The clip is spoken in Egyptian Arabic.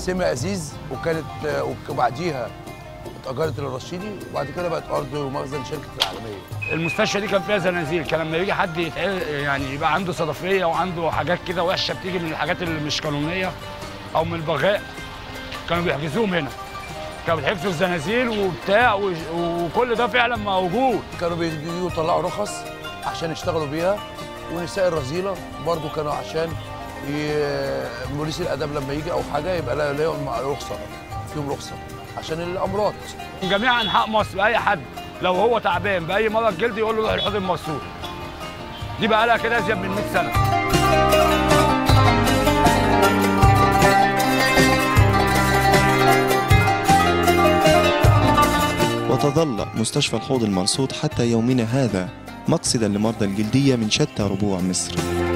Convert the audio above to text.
سامي عزيز وكانت آه، وبعديها اتأجرت للرشيدي وبعد كده بقت أرض ومخزن شركة العالمية المستشفى دي كان فيها زنازير كان لما يجي حد يتعل يعني يبقى عنده صدفيه وعنده حاجات كده وحشه بتيجي من الحاجات اللي مش قانونيه او من البغاء كانوا بيحجزوهم هنا كانوا بيحجزوا الزنازير وبتاع و- وكل ده فعلا موجود كانوا بيجوا يطلعوا رخص عشان يشتغلوا بيها ونساء الرذيلة برضو كانوا عشان ي- بوليس الأدب لما يجي أو حاجة يبقى لا- لهم رخصة فيهم رخصة عشان الأمراض من جميع انحاء مصر اي حد لو هو تعبان باي مرض جلدي يقول له روح الحوض المسطول دي بقى لها كده ازيد من 100 سنه وتظل مستشفى الحوض المرصود حتى يومنا هذا مقصدا لمرضى الجلدية من شتى ربوع مصر